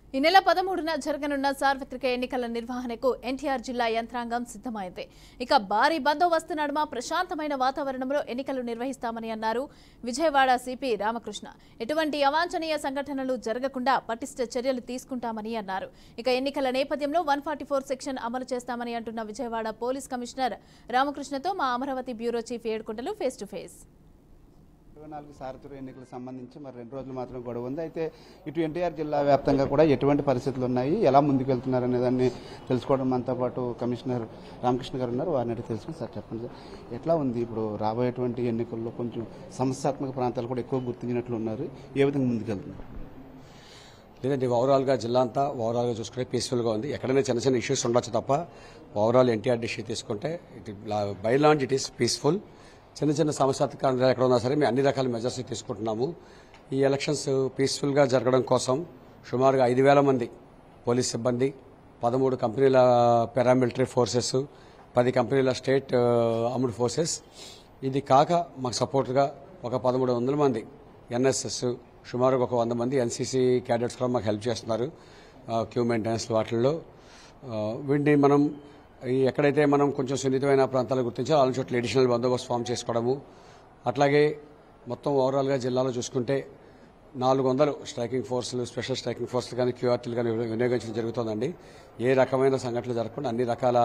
ఈ నెల పదమూడున జరగనున్న సార్వత్రిక ఎన్నికల నిర్వహణకు ఎన్టీఆర్ జిల్లా యంత్రాంగం సిద్ధమైంది ఇక భారీ బందోబస్తు నడుమ ప్రశాంతమైన వాతావరణంలో ఎన్నికలు నిర్వహిస్తామని అన్నారు విజయవాడ సిపి రామకృష్ణ ఎటువంటి అవాంఛనీయ సంఘటనలు జరగకుండా పటిష్ట చర్యలు తీసుకుంటామని అన్నారు ఇక ఎన్నికల నేపథ్యంలో వన్ సెక్షన్ అమలు చేస్తామని అంటున్న విజయవాడ పోలీస్ కమిషనర్ రామకృష్ణతో మా Amaravati bureau chief Edukondalu face to face ఇరవై నాలుగు సార్వత్రిక ఎన్నికలకు సంబంధించి మరి రెండు రోజులు మాత్రం గొడవ ఉంది అయితే ఇటు ఎన్టీఆర్ జిల్లా వ్యాప్తంగా కూడా ఎటువంటి పరిస్థితులు ఉన్నాయి ఎలా ముందుకు వెళ్తున్నారు అనే దాన్ని తెలుసుకోవడం మనతో పాటు కమిషనర్ రామకృష్ణ గారు ఉన్నారు వారిని అడిగి తెలుసుకుని సార్ చెప్పండి సార్ ఎట్లా ఉంది ఇప్పుడు రాబోయేటువంటి ఎన్నికల్లో కొంచెం సమస్యాత్మక ప్రాంతాలు కూడా ఎక్కువ గుర్తించినట్లు ఉన్నారు ఏ విధంగా ముందుకు వెళ్తున్నారు లేదండి ఓవరాల్గా జిల్లా అంతా ఓవరాల్గా చూసుకుంటే పీస్ఫుల్గా ఉంది ఎక్కడైనా చిన్న చిన్న ఇష్యూస్ ఉండొచ్చు తప్ప ఓవరాల్ ఎన్టీఆర్ డిష్ తీసుకుంటే it by land it is peaceful చిన్న చిన్న సమస్యాత్మక ప్రాంతాలు ఎక్కడ ఉన్నా సరే మేము అన్ని రకాల మెజర్స్ తీసుకుంటున్నాము ఈ ఎలక్షన్స్ పీస్ఫుల్గా జరగడం కోసం సుమారుగా ఐదు వేల మంది పోలీస్ సిబ్బంది పదమూడు కంపెనీల పారామిలిటరీ ఫోర్సెస్ పది కంపెనీల స్టేట్ ఆర్మ్డ్ ఫోర్సెస్ ఇది కాక మాకు సపోర్ట్గా ఒక పదమూడు వందల మంది ఎన్ఎస్ఎస్ సుమారుగా ఒక వంద మంది ఎన్సీసీ క్యాడెట్స్ కూడా మాకు హెల్ప్ చేస్తున్నారు క్యూ మెయింటెనెన్స్ వాటిల్లో ఆ, వీటిని మనం ఈ ఎక్కడైతే మనం కొంచెం సున్నితమైన ప్రాంతాలు గుర్తించాలో అలాంటి చోట్ల ఎడిషనల్ బందోబస్తు ఫామ్ చేసుకోవడము అట్లాగే మొత్తం ఓవరాల్గా జిల్లాలో చూసుకుంటే నాలుగు వందలు స్ట్రైకింగ్ ఫోర్సులు స్పెషల్ స్ట్రైకింగ్ ఫోర్సులు కానీ క్యూఆర్టీలు కానీ వినియోగించడం జరుగుతోందండి ఏ రకమైన సంఘటనలు జరగకుండా అన్ని రకాల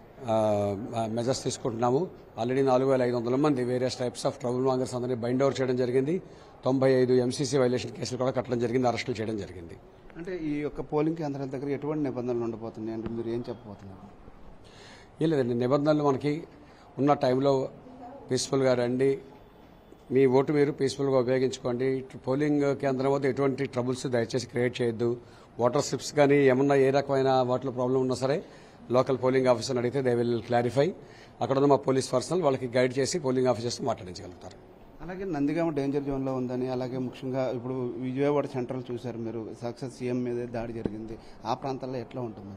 మెజర్స్ తీసుకుంటున్నాము ఆల్రెడీ నాలుగు వేల ఐదు వందల మంది various types of trouble mongers అందరినీ బైండ్ ఓవర్ చేయడం జరిగింది తొంభై ఐదు ఎంసీసీ వైలేషన్ కేసులు కూడా కట్టడం జరిగింది అరెస్టులు చేయడం జరిగింది అంటే ఈ యొక్క పోలింగ్ కేంద్రాల దగ్గర ఎటువంటి నిబంధనలు ఉండబోతున్నాయి అంటే మీరు ఏం చెప్పబోతున్నారు ఏం లేదండి నిబంధనలు మనకి ఉన్న టైంలో పీస్ఫుల్గా రండి మీ ఓటు మీరు పీస్ఫుల్గా ఉపయోగించుకోండి పోలింగ్ కేంద్రం వద్ద ఎటువంటి ట్రబుల్స్ దయచేసి క్రియేట్ చేయొద్దు వాటర్ స్లిప్స్ కానీ ఏమన్నా ఏ రకమైన వాటిలో ప్రాబ్లం ఉన్నా సరే లోకల్ పోలింగ్ ఆఫీసర్ని అడిగితే దే విల్ క్లారిఫై అక్కడ ఉన్న మా పోలీస్ పర్సనల్ వాళ్ళకి గైడ్ చేసి పోలింగ్ ఆఫీసర్స్తో మాట్లాడించగలుగుతారు అలాగే నందిగామ డేంజర్ జోన్ లో ఉందని అలాగే ముఖ్యంగా ఇప్పుడు విజయవాడ సెంట్రల్ చూశారు మీరు సక్సెస్ సీఎం మీద దాడి జరిగింది ఆ ప్రాంతాల్లో ఎట్లా ఉంటుంది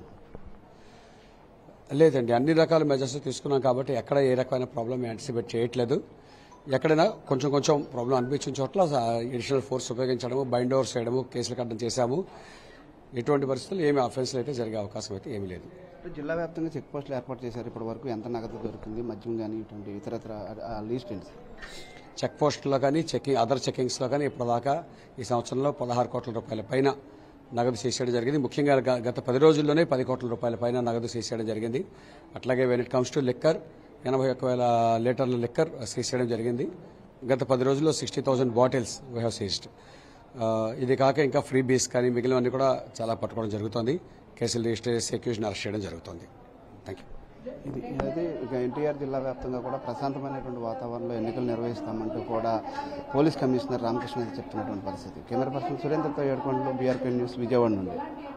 లేదండి అన్ని రకాల మెజర్స్ తీసుకున్నాం కాబట్టి ఎక్కడ ఏ రకమైన ప్రాబ్లం యాంటిసిపేట్ చేయట్లేదు ఎక్కడైనా కొంచెం కొంచెం ప్రాబ్లం అనిపించిన చోట్ల ఎడిషనల్ ఫోర్స్ ఉపయోగించడము బైండ్ ఓవర్స్ చేయడము కేసులు కట్టడం చేశాము ఎటువంటి పరిస్థితులు ఏమి అఫెన్స్లు అయితే జరిగే అవకాశం అయితే ఏమీ లేదు జిల్లా వ్యాప్తంగా చెక్ పోస్టులు ఏర్పాటు చేశారు ఇప్పటి వరకు ఎంత నగదు దొరికింది మద్యం కానీ ఇటువంటి ఇతరత్ర ఆ లీస్ట్ ఏంటి సార్? చెక్ పోస్టుల్లో కానీ చెకింగ్ అదర్ చెకింగ్స్లో కానీ ఇప్పటిదాకా ఈ సంవత్సరంలో పదహారు కోట్ల రూపాయల పైన నగదు చేసేయడం జరిగింది ముఖ్యంగా గ- గత పది రోజుల్లోనే పది కోట్ల రూపాయల పైన నగదు చేసేయడం జరిగింది అట్లాగే when it comes to liquor ఎనభై ఒక్క వేల లీటర్ల లిక్కర్ చేసేయడం జరిగింది గత పది రోజుల్లో sixty thousand bottles we have seized ఇది కాక ఇంకా ఫ్రీ బీస్ కానీ మిగిలినవన్నీ కూడా చాలా పట్టుకోవడం జరుగుతోంది కేసులు రిజిస్టర్ చేసి ఎక్యూజ్ని అరెస్ట్ చేయడం జరుగుతోంది థ్యాంక్ యూ ఇది అయితే ఇక ఎన్టీఆర్ జిల్లా వ్యాప్తంగా కూడా ప్రశాంతమైనటువంటి వాతావరణంలో ఎన్నికలు నిర్వహిస్తామంటూ కూడా పోలీస్ కమిషనర్ రామకృష్ణ చెప్తున్నటువంటి పరిస్థితి కెమెరా పర్సన్ సురేంద్రతో ఏడుకొండలు బీఆర్పీ న్యూస్ విజయవాడ నుండి